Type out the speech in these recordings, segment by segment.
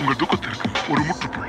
உங்கள் துக்கத்திற்கு ஒரு முற்றுப்புள்ளி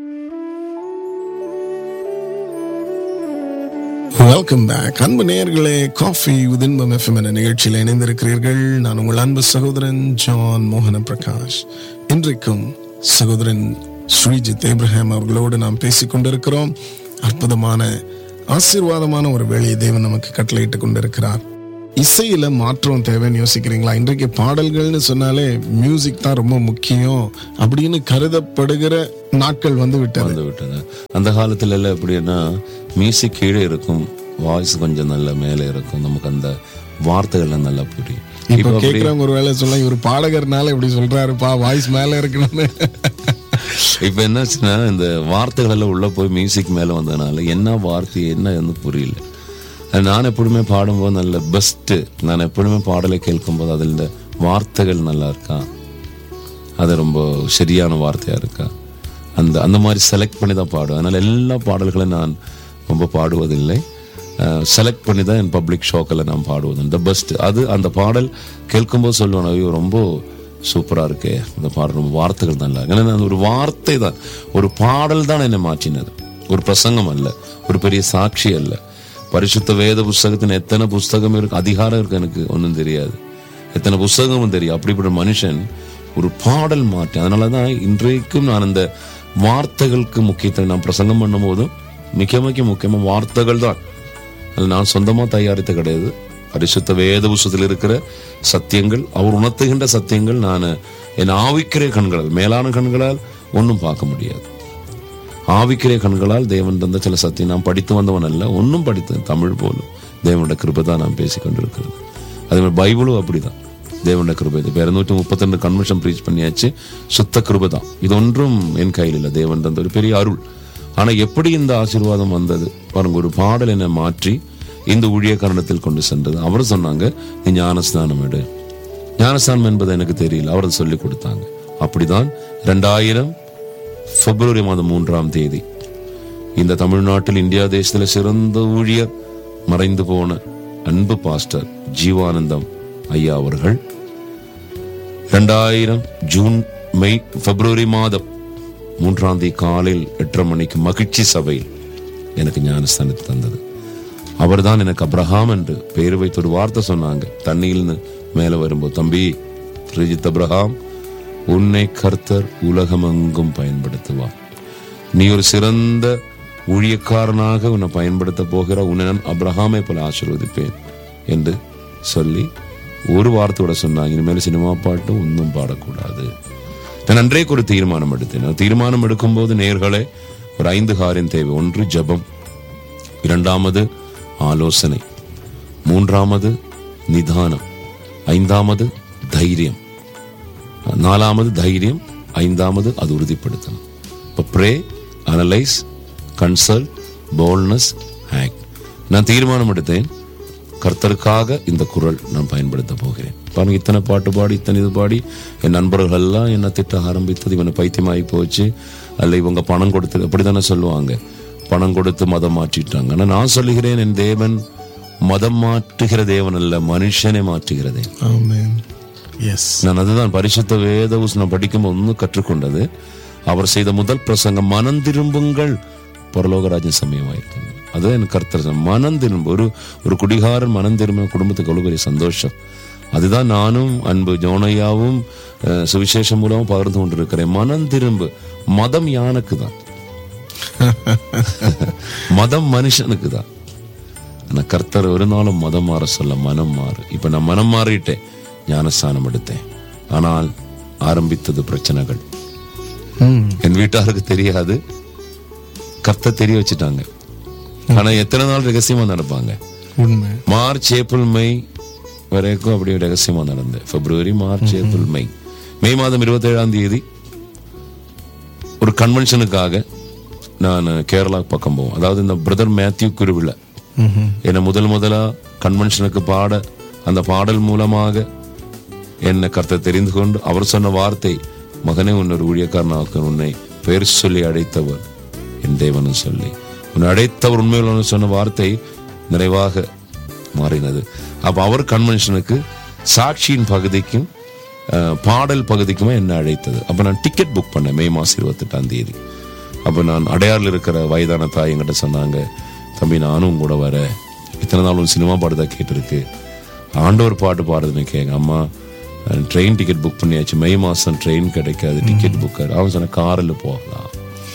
வெல்கம் பேக் அன்பு நேயர்களே காஃபி உதின்பம் எஃப்எம் என்ற நிகழ்ச்சியில் இணைந்திருக்கிறீர்கள் நான் உங்கள் அன்பு சகோதரன் ஜான் மோகன பிரகாஷ் இன்றைக்கும் சகோதரன் ஸ்ரீஜித் ஏப்ரஹாம் அவர்களோடு நாம் பேசிக் கொண்டிருக்கிறோம் அற்புதமான ஆசீர்வாதமான ஒரு வேலையை தேவன் நமக்கு கட்டளையிட்டுக் கொண்டிருக்கிறார் இசையில மாற்றம் தேவைன்னு யோசிக்கிறீங்களா இன்றைக்கு பாடல்கள்னு சொன்னாலே மியூசிக் தான் ரொம்ப முக்கியம் அப்படின்னு கருதப்படுகிற நாட்கள் வந்து விட்டது வந்து விட்டது அந்த காலத்துல எல்லாம் எப்படின்னா மியூசிக் கீழே இருக்கும் வாய்ஸ் கொஞ்சம் நல்ல மேலே இருக்கும் நமக்கு அந்த வார்த்தைகள்லாம் நல்லா புரியும் இப்ப இப்போ அப்படி கேக்குறவங்க ஒரு வேலை சொல்ல இவர் பாடகர்னால இப்படி சொல்றாருப்பா வாய்ஸ் மேல இருக்கணும்னு இப்ப என்னாச்சுன்னா இந்த வார்த்தைகள் எல்லாம் உள்ள போய் மியூசிக் மேல வந்ததுனால என்ன வார்த்தை என்ன வந்து புரியல நான் எப்பொழுதுமே பாடும்போது நல்ல பெஸ்ட் நான் எப்பொழுதுமே பாடலை கேட்கும்போது அதில் இந்த வார்த்தைகள் நல்லா இருக்கா அது ரொம்ப சரியான வார்த்தையா இருக்கா அந்த அந்த மாதிரி செலக்ட் பண்ணி தான் பாடுவேன் அதனால எல்லா பாடல்களையும் நான் ரொம்ப பாடுவதில்லை செலக்ட் பண்ணி தான் என் பப்ளிக் ஷோக்கில் நான் பாடுவது இந்த பெஸ்ட் அது அந்த பாடல் கேட்கும்போது சொல்லுவேன் ஐயோ ரொம்ப சூப்பராக இருக்கே இந்த பாடல் ரொம்ப வார்த்தைகள் தான் இல்லை ஏன்னா அது ஒரு வார்த்தை தான் ஒரு பாடல் தான் என்னை மாற்றினது ஒரு பிரசங்கம் அல்ல ஒரு பெரிய சாட்சி அல்ல பரிசுத்த வேத புஸ்தகத்தின் எத்தனை புஸ்தகம் இருக்கு அதிகாரம் இருக்கு எனக்கு ஒன்றும் தெரியாது எத்தனை புஸ்தகமும் தெரியும் அப்படிப்பட்ட மனுஷன் ஒரு பாடல் மாற்றி அதனால தான் இன்றைக்கும் நான் அந்த வார்த்தைகளுக்கு முக்கியத்துவம் நான் பிரசங்கம் பண்ணும் போதும் மிக மிக முக்கியமாக வார்த்தைகள் தான் அது நான் சொந்தமாக தயாரித்த கிடையாது பரிசுத்த வேத புஸ்தகத்தில் இருக்கிற சத்தியங்கள் அவர் உணர்த்துகின்ற சத்தியங்கள் நான் என் ஆவிக்கிற கண்களால் மேலான கண்களால் ஒன்றும் பார்க்க முடியாது ஆவிக்கிற கண்களால் தேவன் தந்த சில சத்தியம் நான் படித்து வந்தவன் அல்ல ஒன்றும் படித்தேன் தமிழ் போலும் தேவனோட கிருபை தான் நான் பேசிக் கொண்டிருக்கிறேன் அதே மாதிரி பைபிளும் அப்படிதான் தேவனோட கிருபை இப்போ இருநூற்றி முப்பத்தி ரெண்டு கன்வென்ஷன் ப்ரீச் பண்ணியாச்சு சுத்த கிருபை தான் இது ஒன்றும் என் கையில் இல்லை தேவன் தந்த ஒரு பெரிய அருள் ஆனா எப்படி இந்த ஆசீர்வாதம் வந்தது பாருங்க ஒரு பாடல் என்னை மாற்றி இந்த ஊழிய கரணத்தில் கொண்டு சென்றது அவர் சொன்னாங்க நீ ஞானஸ்நானம் எடு ஞானஸ்நானம் என்பது எனக்கு தெரியல அவர் சொல்லி கொடுத்தாங்க அப்படிதான் ரெண்டாயிரம் பிப்ரவரி மாதம் மூன்றாம் தேதி இந்த தமிழ்நாட்டில் இந்தியா தேசத்துல சிறந்த ஊழியர் மறைந்து போன அன்பு பாஸ்டர் ஜீவானந்தம் ஐயா அவர்கள் ரெண்டாயிரம் ஜூன் மே பிப்ரவரி மாதம் மூன்றாம் தேதி காலையில் எட்டரை மணிக்கு மகிழ்ச்சி சபையில் எனக்கு ஞானஸ்தானத்தை தந்தது அவர்தான் எனக்கு அப்ரஹாம் என்று பெயர் வைத்து ஒரு வார்த்தை சொன்னாங்க தண்ணியில்னு மேலே வரும்போது தம்பி பிரிஜித் அப்ரஹாம் உன்னை கர்த்தர் உலகமெங்கும் பயன்படுத்துவார் நீ ஒரு சிறந்த ஊழியக்காரனாக உன்னை பயன்படுத்த போகிற உன்னை நான் அப்ரஹாமை போல ஆசீர்வதிப்பேன் என்று சொல்லி ஒரு வார்த்தையோட சொன்னாங்க இனிமேல் சினிமா பாட்டு ஒன்றும் பாடக்கூடாது நான் அன்றைக்கு ஒரு தீர்மானம் எடுத்தேன் நான் தீர்மானம் எடுக்கும்போது நேர்களே ஒரு ஐந்து காரியம் தேவை ஒன்று ஜெபம் இரண்டாமது ஆலோசனை மூன்றாமது நிதானம் ஐந்தாமது தைரியம் நாலாமது தைரியம் ஐந்தாமது அது உறுதிப்படுத்தணும் இப்போ pray analyse consult boldness act நான் தீர்மானம் எடுத்தேன் கர்த்தருக்காக இந்த குரல் நான் பயன்படுத்த போகிறேன் பாருங்க இத்தனை பாட்டு பாடி இத்தனை இது பாடி என் நண்பர்கள் எல்லாம் என்ன திட்ட ஆரம்பித்தது இவனை பைத்தியமாகி போச்சு அல்ல இவங்க பணம் கொடுத்து அப்படித்தானே சொல்லுவாங்க பணம் கொடுத்து மதம் மாற்றிட்டாங்க ஆனா நான் சொல்லுகிறேன் என் தேவன் மதம் மாற்றுகிற தேவன் அல்ல மனுஷனை மாற்றுகிற தேவன் ஆமென் எஸ் நான் அதுதான் பரிசுத்த வேத நான் படிக்கும்போது ஒன்று கற்றுக்கொண்டது அவர் செய்த முதல் பிரசங்கம் மனம் திரும்புங்கள் பரலோகராஜன் சமயமாயிருக்கும் அது எனக்கு கர்த்தர் சொன்னார். மனம் திரும்ப ஒரு ஒரு குடிகாரன் மனம் திரும்ப குடும்பத்துக்கு அவ்வளவு பெரிய சந்தோஷம் அதுதான் நானும் அன்பு ஜோனையாவும் அஹ், சுவிசேஷம் மூலமும் பகிர்ந்து கொண்டிருக்கிறேன் மனம் திரும்பு மதம் யானுக்கு தான் மதம் மனுஷனுக்கு தான் ஆனா கர்த்தர் ஒரு நாளும் மதம் மாற சொல்ல மனம் மாறு இப்ப நான் மனம் மாறிட்டேன் ஞானஸ்தானம் எடுத்தேன் ஆனால் ஆரம்பித்தது பிரச்சனைகள் ம் என் வீட்டாருக்கு தெரியாது கர்த்தர் தெரிய வச்சுட்டாங்க ஆனா எத்தனை நாள் ரகசியமா நடப்பாங்க உண்மை மார்ச் ஏப்ரல் மே வரைக்கும் அப்படியே ரகசியமா நடந்து பிப்ரவரி மார்ச் ஏப்ரல் மே மே மாதம் இருபத்தி ஏழாம் தேதி ஒரு கன்வென்ஷனுக்காக நான் கேரளா பக்கம் போவோம் அதாவது இந்த பிரதர் மேத்யூ குருவில ம்ஹும். என்னை முதல் முதலா கன்வென்ஷனுக்கு பாட அந்த பாடல் மூலமாக என்னை கர்த்தர் தெரிந்து கொண்டு அவர் சொன்ன வார்த்தை மகனே உன்னை ஒரு ஊழியக்காரனாக்க உன்னை பெயர் சொல்லி அழைத்தவர் என் தேவனும் சொல்லி உன்னை அழைத்தவர் உண்மையில் சொன்ன வார்த்தை நிறைவாக மாறினது அப்ப அவர் கன்வென்ஷனுக்கு சாட்சியின் பகுதிக்கும் அஹ், பாடல் பகுதிக்குமே என்ன அழைத்தது அப்போ நான் டிக்கெட் புக் பண்ணேன் மே மாதம் இருபத்தெட்டாம் தேதி அப்போ நான் அடையாறில் இருக்கிற வயதான தாய் என்கிட்ட சொன்னாங்க தம்பி நானும் கூட வரேன் இத்தனை நாள் ஒரு சினிமா பாட்டு தான் கேட்டிருக்கு ஆண்டவர் பாட்டு பாடுறதுன்னு கேங்க அம்மா ட்ரெயின் டிக்கெட் புக் பண்ணியாச்சு மே மாதம் ட்ரெயின் கிடைக்காது டிக்கெட் புக்கர் அவன் சொன்ன காரில் போகலாம்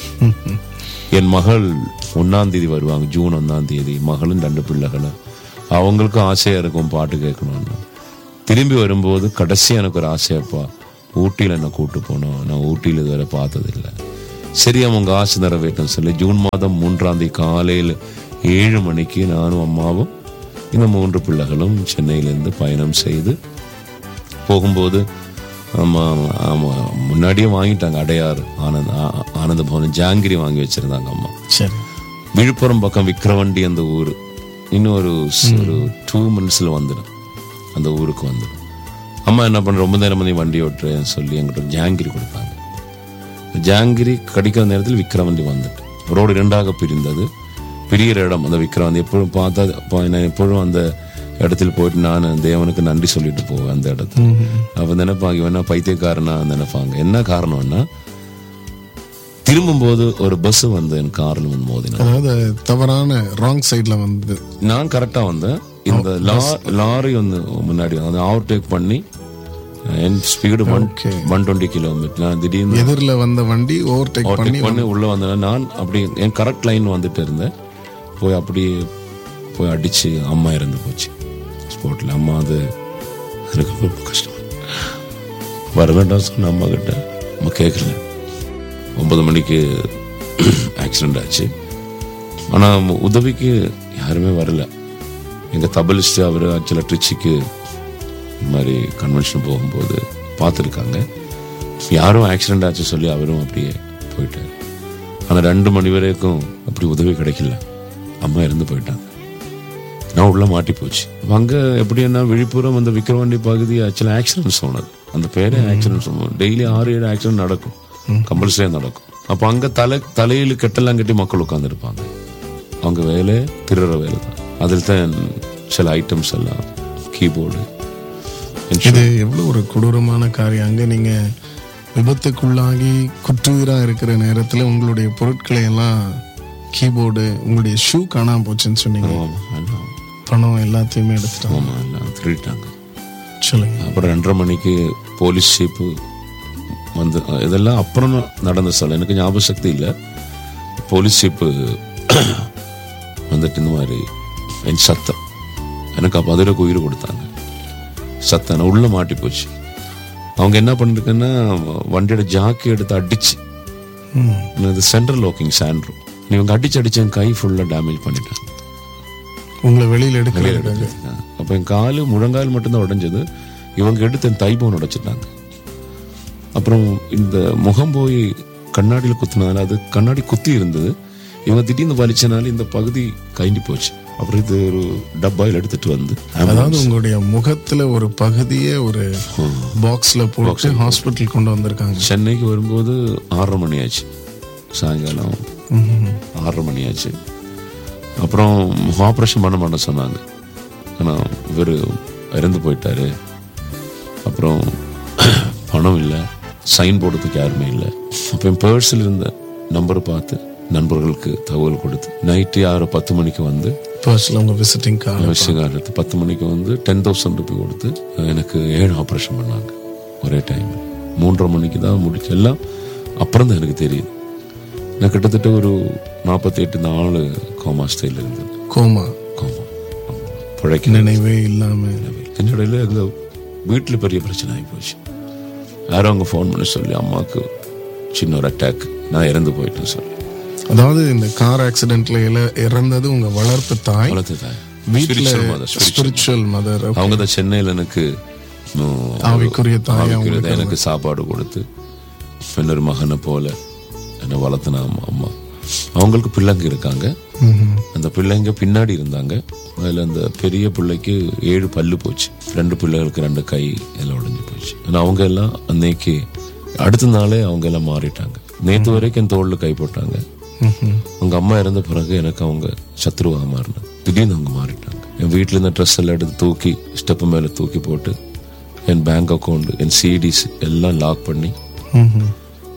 என் மகள் ஒன்னாம் தேதி வருவாங்க ஜூன் ஒன்னாம் தேதி மகளும் ரெண்டு பிள்ளைகளும் அவங்களுக்கும் ஆசையா இருக்கும் பாட்டு கேட்கணும்னு திரும்பி வரும்போது கடைசி எனக்கு ஒரு ஆசையப்பா ஊட்டியில் என்னை கூட்டு போனோம் நான் ஊட்டியில் இதுவரை பார்த்ததில்லை சரி அவங்க ஆசை நிறைவேற்றும் சொல்லி ஜூன் மாதம் மூன்றாம் தேதி காலையில் ஏழு மணிக்கு நானும் அம்மாவும் இந்த மூன்று பிள்ளைகளும் சென்னையிலேருந்து பயணம் செய்து போகும்போது ஆமா ஆமா முன்னாடியே வாங்கிட்டாங்க அடையார் ஆனந்த் ஆ- ஆனந்த பவன் ஜாங்கிரி வாங்கி வச்சிருந்தாங்க அம்மா சரி விழுப்புரம் பக்கம் விக்கிரவண்டி அந்த ஊர் இன்னும் ஒரு ஸ்- ஒரு டூ மினிட்ஸில் வந்துடும் அந்த ஊருக்கு வந்துடும் அம்மா என்ன பண்ண ரொம்ப நேரம் நீ வண்டி ஓட்டுறேன்னு சொல்லி என்கிட்ட ஒரு ஜாங்கிரி கொடுத்தாங்க ஜாங்கிரி கடிக்கிற நேரத்தில் விக்கிரவண்டி வந்துட்டு ரோடு இரண்டாக பிரிந்தது பிரியிற இடம் அந்த விக்கிரவண்டி எப்பொழுதும் பார்த்தா அப்போ நான் எப்பொழுதும் அந்த இடத்துல போயிட்டு நான் தேவனுக்கு நன்றி சொல்லிட்டு போவேன் அந்த இடத்துல அப்ப நினைப்பாங்க இவன் என்ன பைத்தியக்காரனா நினைப்பாங்க என்ன காரணம்னா திரும்பும்போது ஒரு பஸ் வந்து என் காரில் வந்து மோதினா அதாவது தவறான ராங் சைடுல வந்து நான் கரெக்டா வந்தேன் இந்த லா- லாரி வந்து முன்னாடி வந்து அதை ஓவர்டேக் பண்ணி என் speed one Okay. One twenty kilometre நான் திடீர்னு எதிரில வந்த வண்டி ஓவர்டேக் பண்ணி ஓவர்டேக் பண்ணி உள்ள வந்தேன் நான் அப்படி என் கரெக்ட் லைன் வந்துட்டு இருந்தேன் போய் அப்படியே போய் அடிச்சு அம்மா இறந்து போச்சு ஸ்பாட்ல அம்மா அது எனக்கு ரொம்ப கஷ்டம் வர வேண்டாம் சொன்ன அம்மா கிட்ட அம்மா கேட்கல ஒன்பது மணிக்கு ஆக்சிடென்ட் ஆச்சு ஆனால் உதவிக்கு யாருமே வரல எங்கள் தபலிஸ்ட் அவர் ஆக்சுவலாக ட்ரிச்சிக்கு இந்த மாதிரி கன்வென்ஷன் போகும்போது பார்த்துருக்காங்க யாரும் ஆக்சிடென்ட் ஆச்சு சொல்லி அவரும் அப்படியே போயிட்டார் ஆனால் ரெண்டு மணி வரைக்கும் அப்படி உதவி கிடைக்கல அம்மா இறந்து போயிட்டாங்க நான் உள்ள மாட்டி போச்சு அங்க எப்படின்னா விழுப்புரம் அந்த விக்கிரவாண்டி பகுதி ஆக்சுவலாக ஆக்சிடென்ட் சொன்னது அந்த பேரே ஆக்சிடென்ட் டெய்லி ஆறு ஏழு ஆக்சிடென்ட் நடக்கும் கம்பல்சரியாக நடக்கும் அப்போ அங்க தலை தலையில் கெட்டெல்லாம் கட்டி மக்கள் உட்காந்துருப்பாங்க அவங்க வேலை திருற வேலை தான் அதில் தான் சில ஐட்டம்ஸ் எல்லாம் கீபோர்டு இது எவ்வளவு ஒரு கொடூரமான காரியம் அங்க நீங்க விபத்துக்குள்ளாகி குற்றுயிரா இருக்கிற நேரத்துல உங்களுடைய பொருட்களை எல்லாம் கீபோர்டு உங்களுடைய ஷூ காணாம போச்சுன்னு சொன்னீங்க பணம் எல்லாத்தையுமே எடுத்துட்டாங்க ஆமாம் எல்லாம் திருடிட்டாங்க சொல்லுங்க அப்புறம் ரெண்டரை மணிக்கு போலீஸ் ஜீப்பு வந்து இதெல்லாம் அப்புறம் நடந்த சொல்ல எனக்கு ஞாபக சக்தி இல்லை போலீஸ் ஜீப்பு வந்துட்டு இந்த மாதிரி என் சத்தம் எனக்கு அப்போ அதில் உயிர் கொடுத்தாங்க சத்தம் நான் உள்ள மாட்டி போச்சு அவங்க என்ன பண்ணிருக்கேன்னா வண்டியோட ஜாக்கி எடுத்து அடிச்சு ம். இது சென்ட்ரல் லாக்கிங் சாண்ட்ரோ இவங்க அடிச்சு அடிச்சு என் கை ஃபுல்லாக டேமேஜ் பண்ணிட்டாங்க உங்களை வெளியில எடுக்கிறதுக்காக அப்போ என் காலு முழங்கால் மட்டும்தான் உடைஞ்சது இவங்க எடுத்து என் தைபோன் உடைச்சிட்டாங்க அப்புறம் இந்த முகம் போய் கண்ணாடியில் குத்துனதால அது கண்ணாடி குத்தி இருந்தது இவங்க திடீர்னு வலிச்சனால இந்த பகுதி கைண்டி போச்சு அப்புறம் இது ஒரு டப்பாயில் எடுத்துட்டு வந்து அதாவது உங்களுடைய முகத்துல ஒரு பகுதியே ஒரு பாக்ஸ்ல போட்டு ஹாஸ்பிட்டல் கொண்டு வந்திருக்காங்க சென்னைக்கு வரும்போது ஆறரை மணி ஆச்சு சாயங்காலம் ம்ஹும். ஆறரை மணி ஆச்சு அப்புறம் ஆப்ரேஷன் பண்ண மாட்டேன் சொன்னாங்க ஆனால் இவர் இறந்து போயிட்டாரு அப்புறம் பணம் இல்லை சைன் போடுறதுக்கு யாருமே இல்லை அப்போ என் பர்ஸில் இருந்த நம்பரை பார்த்து நண்பர்களுக்கு தகவல் கொடுத்து நைட்டு ஆறு பத்து மணிக்கு வந்து பர்ஸ்ல உங்க விசிட்டிங் கார்டு விஷயகாரத்து பத்து மணிக்கு வந்து டென் தௌசண்ட் ருபி கொடுத்து எனக்கு ஏழு ஆப்ரேஷன் பண்ணாங்க ஒரே டைம் மூன்றரை மணிக்கு தான் முடிச்சு எல்லாம் அப்புறம் தான் எனக்கு தெரியுது நான் கிட்டத்தட்ட ஒரு நாற்பத்தி எட்டு நாலு கோமா ஸ்டைல் இருந்தது கோமா கோமா பிழைக்க நினைவே இல்லாம என்னடையில் எங்கள் வீட்டில் பெரிய பிரச்சனை ஆகி போச்சு யாரும் அவங்க ஃபோன் பண்ணி சொல்லி அம்மாவுக்கு சின்ன ஒரு அட்டாக் நான் இறந்து போயிட்டேன்னு சொல்லி அதாவது இந்த கார் ஆக்சிடென்ட்ல இல- இறந்தது உங்க வளர்ப்பு தாய் வளர்த்து தான் வீட்டுல Spiritual mother, spiritual spiritual mother அவங்க தான் சென்னையில் எனக்கு ம், ஆவிக்குரிய தாய் ஆவிக்குரிய தாய் எனக்கு சாப்பாடு கொடுத்து இன்னொரு மகனை போல என்னை வளர்த்துன அம்மா அம்மா அவங்களுக்கு பிள்ளைங்க இருக்காங்க அந்த பிள்ளைங்க பின்னாடி இருந்தாங்க அதில் அந்த பெரிய பிள்ளைக்கு ஏழு பல்லு போச்சு ரெண்டு பிள்ளைகளுக்கு ரெண்டு கை எல்லாம் உடைஞ்சு போச்சு ஆனால் அவங்க எல்லாம் அன்னைக்கு அடுத்த நாளே அவங்க எல்லாம் மாறிட்டாங்க நேற்று வரைக்கும் என் தோளில் கை போட்டாங்க அவங்க அம்மா இறந்த பிறகு எனக்கு அவங்க சத்ருவாக மாறினாங்க திடீர்னு அவங்க மாறிட்டாங்க என் வீட்டில் இருந்த ட்ரெஸ் எல்லாம் எடுத்து தூக்கி ஸ்டெப்பு மேலே தூக்கி போட்டு என் பேங்க் அக்கௌண்ட் என் சிடிஸ் எல்லாம் லாக் பண்ணி ம்ஹும்.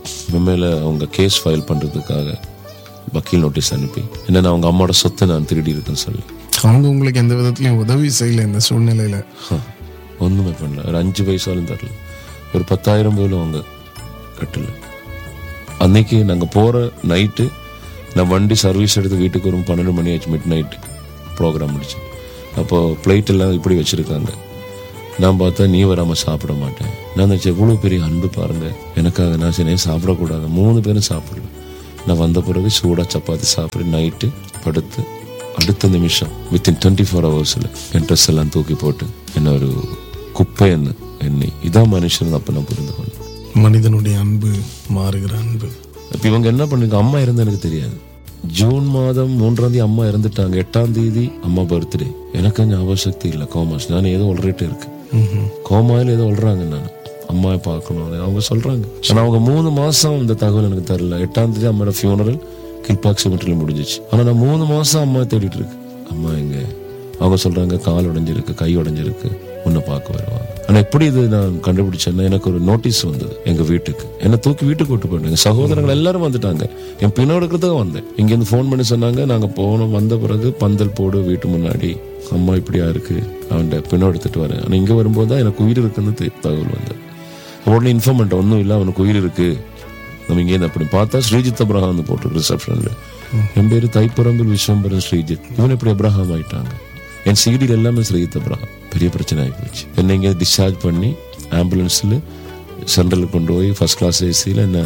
மேல அவங்க கேஸ் ஃபைல் பண்றதுக்காக வக்கீல் நோட்டீஸ் அனுப்பி என்னன்னா அவங்க அம்மாவோட சொத்தை நான் திருடி இருக்கேன்னு சொல்லி அவங்க உங்களுக்கு எந்த விதத்துலயும் உதவி செய்யல இந்த சூழ்நிலையில ஹ, ஒண்ணுமே பண்ணல ஒரு அஞ்சு பைசாலும் தரல ஒரு பத்தாயிரம் போலும் அவங்க கட்டல அன்னைக்கு நாங்க போற நைட்டு நான் வண்டி சர்வீஸ் எடுத்து வீட்டுக்கு வரும் பன்னெண்டு மணி ஆச்சு மிட் நைட் ப்ரோக்ராம் முடிச்சு அப்போ பிளேட் எல்லாம் இப்படி வச்சிருக்காங்க நான் பார்த்தா நீ வராம சாப்பிட மாட்டேன் நான் நினைச்சேன் எவ்வளவு பெரிய அன்பு பாருங்க எனக்காக நான் சரி சாப்பிடக்கூடாது மூணு பேரும் சாப்பிடல நான் வந்த பிறகு சூடா சப்பாத்தி சாப்பிட்டு நைட்டு படுத்து அடுத்த நிமிஷம் வித்தின் டுவெண்ட்டி ஃபோர் ஹவர்ஸில் என் ட்ரெஸ் எல்லாம் தூக்கி போட்டு என்ன ஒரு குப்பை என்ன என்னை இதான் மனுஷன் அப்ப நான் புரிந்து கொண்டேன் மனிதனுடைய அன்பு மாறுகிற அன்பு இப்ப இவங்க என்ன பண்ணுங்க அம்மா இறந்து எனக்கு தெரியாது ஜூன் மாதம் மூன்றாம் தேதி அம்மா இறந்துட்டாங்க எட்டாம் தேதி அம்மா பர்த்டே எனக்கு ஞாபக சக்தி இல்லை கோமாஸ் நான் ஏதோ உளறிட்டு இருக்கேன் ம்ஹும். கோமாயில் ஏதோ உள்றாங்க நான் அம்மாவை பார்க்கணும் அவங்க சொல்றாங்க ஆனா அவங்க மூணு மாசம் இந்த தகவல் எனக்கு தரல எட்டாம் தேதி அம்மாவோட ஃபியூனரல் கில்பாக் சிமெட்ரியில் முடிஞ்சிச்சு ஆனா நான் மூணு மாசம் அம்மா தேடிட்டு இருக்கு அம்மா எங்க அவங்க சொல்றாங்க கால் உடைஞ்சிருக்கு கை உடைஞ்சிருக்கு உன்னை பார்க்க வருவாங்க ஆனா எப்படி இது நான் கண்டுபிடிச்சேன்னா எனக்கு ஒரு நோட்டீஸ் வந்தது எங்க வீட்டுக்கு என்ன தூக்கி வீட்டுக்கு கூட்டு போயிட்டாங்க சகோதரங்கள் எல்லாரும் வந்துட்டாங்க என் பின்னோட இருக்கிறதுக்கு வந்தேன் இங்க இருந்து ஃபோன் பண்ணி சொன்னாங்க நாங்க போனோம் வந்த பிறகு பந்தல் போடு வீட்டு முன்னாடி அம்மா இப்படியா இருக்கு அவன்கிட்ட பின்னோட எடுத்துட்டு வரேன் ஆனா இங்க வரும்போது தான் எனக்கு உயிர் இருக்குன்னு தெ- தகவல் வந்தது உடனே இன்ஃபார்மெண்ட் ஒன்றும் இல்லை அவனுக்கு உயிர் இருக்கு நம்ம இங்கே அப்படி பார்த்தா ஸ்ரீஜித் அப்ரஹாம் போட்டிருக்கு ரிசப்ஷன்ல என் பேரு தைப்புறம்பில் விஸ்வம்பரன் ஸ்ரீஜித் இவன் எப்படி அப்ரஹாம் ஆயிட்டாங்க என் சிடியில் எல்லாமே ஸ்ரீஜித் அப்ரஹாம் பெரிய பிரச்சனை ஆகி போச்சு என்னை இங்கே டிஸ்சார்ஜ் பண்ணி ஆம்புலன்ஸில் சென்ட்ரலுக்கு கொண்டு போய் ஃபர்ஸ்ட் கிளாஸ் ஏசியில் என்ன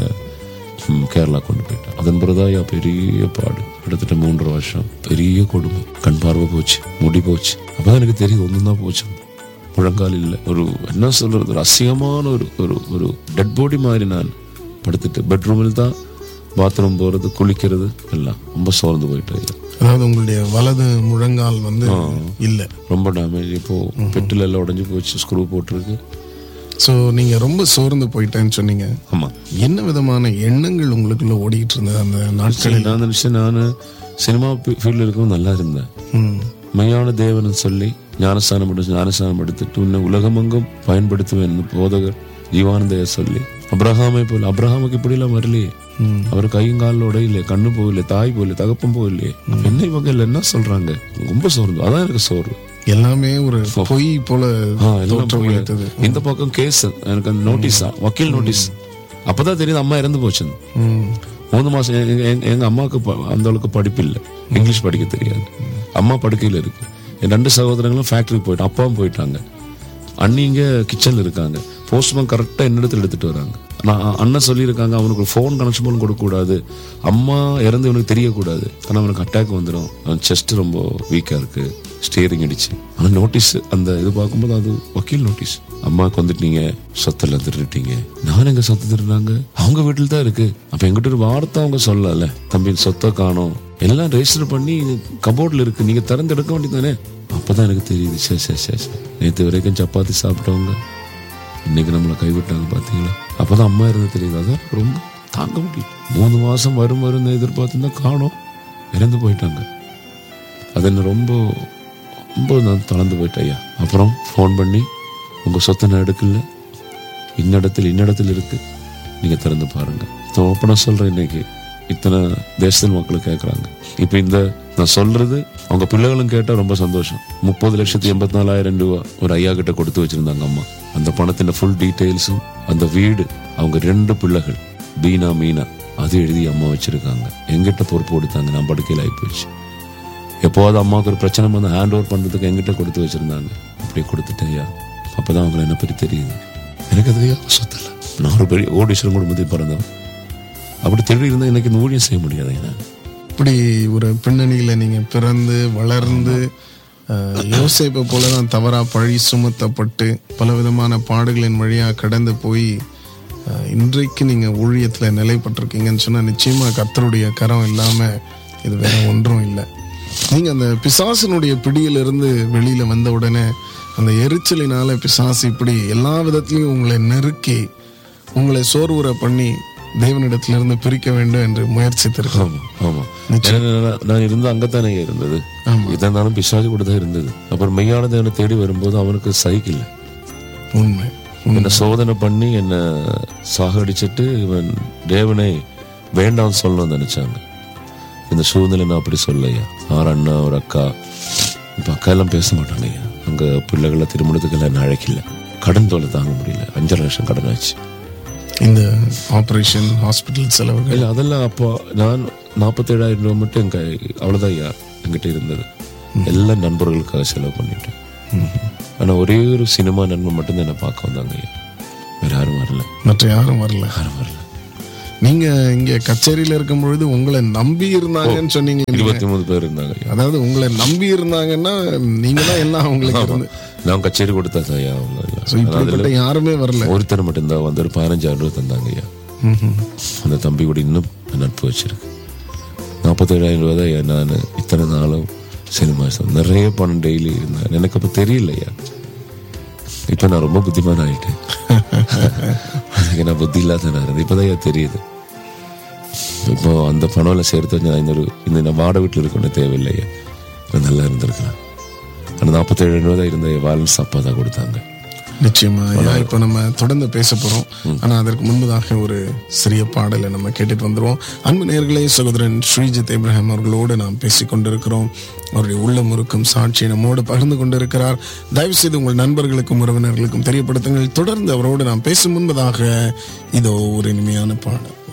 ம், கேரளா கொண்டு போயிட்டான் அதன் பிறகுதான் ஐயா பெரிய பாடு கிட்டத்தட்ட மூன்று வருஷம் பெரிய கொடுமை கண் பார்வை போச்சு முடி போச்சு அப்பதான் எனக்கு தெரியுது ஒன்றும் தான் போச்சு முழங்கால் இல்லை ஒரு என்ன சொல்றது ஒரு அசிங்கமான ஒரு ஒரு ஒரு டெட் பாடி மாதிரி நான் படுத்துட்டு பெட்ரூமில் தான் பாத்ரூம் போறது குளிக்கிறது எல்லாம் ரொம்ப சோர்ந்து போயிட்டு ஐயா அதாவது உங்களுடைய வலது முழங்கால் வந்து இல்ல ரொம்ப டேமேஜ் இப்போ பெட்டில் எல்லாம் உடைஞ்சு போச்சு ஸ்க்ரூ போட்டிருக்கு சோ நீங்க ரொம்ப சோர்ந்து போயிட்டேன்னு சொன்னீங்க ஆமா என்ன விதமான எண்ணங்கள் உங்களுக்குள்ள ஓடிட்டு இருந்தது அந்த நாட்களில் நான் நினைச்சேன் நான் சினிமா ஃபீல்டில் இருக்கவும் நல்லா இருந்தேன் ம். மெய்யான தேவன் சொல்லி ஞானஸ்தானம் எடுத்து ஞானஸ்தானம் எடுத்துட்டு உன்னை உலகமெங்கும் பயன்படுத்துவேன் போதகர் ஜீவானந்தைய சொல்லி அப்ரஹாமை போல அப்ரஹாமுக்கு இப்படி எல்லாம் வரலையே ம். அவர் கையும் காலில் உடையில கண்ணு போகல தாய் போகல தகப்பம் போகலையே என்ன இவங்க இல்ல என்ன சொல்றாங்க ரொம்ப சோர்ந்து அதான் எனக்கு சோர்வு எல்லாமே ஒரு பொய் போல ஆ, எல்லாம் தோற்றம் போய் அளித்தது இந்த பக்கம் கேஸ் எனக்கு அந்த நோட்டீஸ் வக்கீல் நோட்டீஸ் அப்பதான் தெரியுது அம்மா இறந்து போச்சுன்னு ம். மூணு மாசம் எங்க- எங்க- எங்க அம்மாவுக்கு ப- அந்த அளவுக்கு படிப்பு இல்லை இங்கிலீஷ் படிக்க தெரியாது அம்மா படுக்கையில இருக்கு என் ரெண்டு சகோதரங்களும் ஃபேக்டரிக்கு போயிட்டு அப்பாவும் போயிட்டாங்க அண்ணி இங்க கிச்சன்ல இருக்காங்க போஸ்ட்மேன் கரெக்டா என்னிடத்துல எடுத்துட்டு வராங்க நான் அ- அண்ணன் சொல்லியிருக்காங்க அவனுக்கு ஃபோன் கனெக்ஷன் போலும் கொடுக்க கூடாது அம்மா இறந்து இவனுக்கு தெரியக்கூடாது ஆனா அவனுக்கு அட்டாக் வந்துடும் அவன் செஸ்ட் ரொம்ப வீக்கா இருக்கு ஸ்டியரிங் அடிச்சு ஆனா நோட்டீஸ் அந்த இது பார்க்கும்போது அது வக்கீல் நோட்டீஸ் அம்மாவுக்கு வந்துட்டீங்க சொத்தெல்லாம் திருட்டீங்க நான் எங்க சொத்து திருடுறாங்க அவங்க வீட்டில் தான் இருக்கு அப்ப எங்கிட்ட ஒரு வார்த்தை அவங்க சொல்லல தம்பி சொத்தை காணோம் எல்லாம் ரெஜிஸ்டர் பண்ணி கபோர்ட்ல இருக்கு நீங்க திறந்து எடுக்க வேண்டியதானே அப்பதான் எனக்கு தெரியுது சே சே சே சே நேற்று வரைக்கும் சப்பாத்தி சாப்பிட்டவங்க இன்னைக்கு நம்மளை கைவிட்டாங்க பாத்தீங்களா அப்பதான் அம்மா இருந்து தெரியுது அதான் எனக்கு ரொம்ப தாங்க முடியும் மூணு மாசம் வரும் வரும் எதிர்பார்த்துருந்தா காணோம் இறந்து போயிட்டாங்க அது என்ன ரொம்ப ரொம்ப நான் தளர்ந்து போயிட்டேன் ஐயா அப்புறம் ஃபோன் பண்ணி உங்க சொத்தை நான் எடுக்கல இன்னிடத்தில் இன்னிடத்தில் இருக்கு நீங்க திறந்து பாருங்க ஓப்பனாக சொல்றேன் இன்னைக்கு இத்தனை தேசத்தில் மக்கள் கேட்குறாங்க இப்போ இந்த நான் சொல்றது அவங்க பிள்ளைகளும் கேட்டா ரொம்ப சந்தோஷம் முப்பது லட்சத்தி எண்பத்தி நாலாயிரம் ரூபா ஒரு ஐயா கிட்ட கொடுத்து வச்சிருந்தாங்க அம்மா அந்த பணத்தின் ஃபுல் டீட்டெயில்ஸும் அந்த வீடு அவங்க ரெண்டு பிள்ளைகள் பீனா மீனா அது எழுதி அம்மா வச்சிருக்காங்க எங்கிட்ட பொறுப்பு கொடுத்தாங்க நான் படுக்கையில் ஆகி போச்சு எப்போவாது அம்மாவுக்கு ஒரு பிரச்சனை வந்து ஹேண்ட் ஓவர் பண்றதுக்கு எங்கிட்ட கொடுத்து வச்சிருந்தாங்க அப்படியே கொடுத்துட்டேன் ஐயா அப்பதான் அவங்களை என்ன பற்றி தெரியுது எனக்கு அது ஐயா சொத்து இல்லை நான் ஒரு பெரிய ஓடீஸ்வரன் குடும்பத்தில் பிறந்தவன் அப்படி திருடி இருந்தால் எனக்கு இந்த ஊழியம் செய்ய முடியாது ஐயா இப்படி ஒரு பின்னணியில நீங்க பிறந்து வளர்ந்து அஹ், யோசேப்பை போலதான் தவறா பழி சுமத்தப்பட்டு பல விதமான பாடுகளின் வழியா கடந்து போய் அஹ், இன்றைக்கு நீங்க ஊழியத்துல நிலைப்பட்டிருக்கீங்கன்னு சொன்னா நிச்சயமா கர்த்தருடைய கரம் இல்லாம இது வேற ஒன்றும் இல்லை நீங்க அந்த பிசாசினுடைய பிடியிலிருந்து வெளியில வந்த உடனே அந்த எரிச்சலினால பிசாசு இப்படி எல்லா விதத்திலையும் உங்களை நெருக்கி உங்களை சோர்வுற பண்ணி தேவனிடத்திலிருந்து பிரிக்க வேண்டும் என்று முயற்சித்திருக்கிறோம் ஆமா ஆமா ஏன்னா நான் நான் இருந்த அங்கத்தானே இருந்தது ஆமா. இதனாலும் பிசாசு கூட தான் இருந்தது அப்புறம் மெய்யான தேவனை தேடி வரும்போது அவனுக்கு சைக்கிள் உண்மை என்னை சோதனை பண்ணி என்னை சாகடிச்சிட்டு இவன் தேவனை வேண்டாம்னு சொல்லணும்னு நினைச்சாங்க இந்த சூழ்நிலை நான் அப்படி சொல்லையா ஆறு அண்ணா ஒரு அக்கா இப்போ அக்கா எல்லாம் பேச மாட்டாங்க ஐயா அங்கே பிள்ளைகளை திருமணத்துக்கு என்ன அழைக்கல கடன் தொலை தாங்க முடியல அஞ்சரை லட்சம் கடன் ஆச்சு இந்த ஆபரேஷன் ஹாஸ்பிட்டல் செலவுகள் இல்லை அதெல்லாம் அப்போ நான் நாற்பத்தேழாயிரம் ரூபாய் மட்டும் எங்க அவ்வளோதான் ஐயா என்கிட்ட இருந்தது எல்லா நண்பர்களுக்காக செலவு பண்ணிட்டேன் ஆனால் ஒரே ஒரு சினிமா நண்பன் மட்டும் தான் என்னை பார்க்க வந்தாங்க ஐயா வேற யாரும் வரல மற்ற யாரும் வரல யாரும் வரல நீங்க இங்க கச்சேரியில இருக்கும் பொழுது உங்களை நம்பி இருந்தாங்கன்னு சொன்னீங்க நீங்க. இருபத்தி மூணு பேர் இருந்தாங்க ஐயா அதாவது உங்களை நம்பி இருந்தாங்கன்னா நீங்க தான் எல்லாம் அவங்களுக்கு இருந்து நான் கச்சேரி கொடுத்தா ஐயா அவங்க எல்லாம். So, இப்படிப்பட்ட யாருமே வரல ஒருத்தர் மட்டும்தான் வந்து ஒரு பதினஞ்சாயிரம் ரூபாய் தந்தாங்க ஐயா ம்ஹும். அந்த தம்பி கூட இன்னும் நட்பு வச்சிருக்கு நாற்பத்தேழாயிரம் ரூபாய் தான் ஐயா நான் இத்தனை நாளும் சினிமா நிறைய பணம் டெய்லி இருந்தேன் எனக்கு அப்போ தெரியலையா இப்போ நான் ரொம்ப புத்திமான் ஆயிட்டேன் அதுக்கு நான் புத்தி இல்லாத நான் இருந்தேன் இப்போதான் ஐயா தெரியுது இப்போ அந்த பணம்ல சேர்த்து வச்சு நான் இன்னொரு இந்த நான் வாடகை வீட்டில் இருக்கணும் தேவையில்லையா நான் நல்லா இருந்திருக்கலாம் அந்த நாற்பத்தேழு ரூபா தான் இருந்த பேலன்ஸ் அப்பா தான் கொடுத்தாங்க நிச்சயமா ஐயா இப்ப நம்ம தொடர்ந்து பேச போறோம் ஆனா அதற்கு முன்பதாக ஒரு சிறிய பாடலை நம்ம கேட்டுட்டு வந்துருவோம் அன்பு நேர்களே சகோதரன் ஸ்ரீஜித் இப்ராஹிம் அவர்களோடு நாம் பேசிக் கொண்டிருக்கிறோம் அவருடைய உள்ளம் இருக்கும் சாட்சியை நம்மோடு பகிர்ந்து கொண்டிருக்கிறார் தயவு செய்து உங்கள் நண்பர்களுக்கும் உறவினர்களுக்கும் தெரியப்படுத்துங்கள் தொடர்ந்து அவரோடு நாம் பேசும் முன்பதாக இதோ ஒரு இனிமையான பாடல்